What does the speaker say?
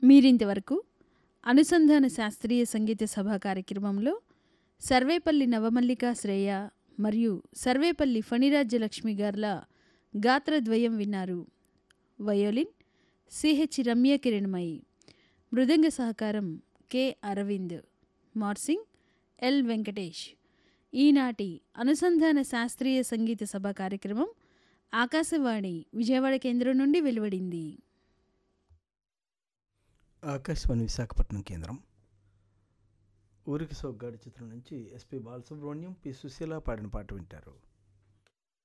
మీరింతవరకు అనుసంధాన శాస్త్రీయ సంగీత సభ కార్యక్రమంలో సర్వేపల్లి నవమల్లిక శ్రేయ మరియు సర్వేపల్లి ఫణిరాజ్యలక్ష్మి గార్ల గాత్రద్వయం విన్నారు వయోలిన్ సిహెచ్ రమ్య కిరణ్మయి మృదంగ సహకారం కె అరవింద్ మార్సింగ్ ఎల్ వెంకటేష్ ఈనాటి అనుసంధాన శాస్త్రీయ సంగీత సభ కార్యక్రమం ఆకాశవాణి విజయవాడ కేంద్రం నుండి వెలువడింది ఆకాశవాణి విశాఖపట్నం కేంద్రం ఊరికి సోగ్గాడి చిత్రం నుంచి ఎస్పి బాలసుబ్రహ్మణ్యం పి సుశీల పాడిన పాట వింటారు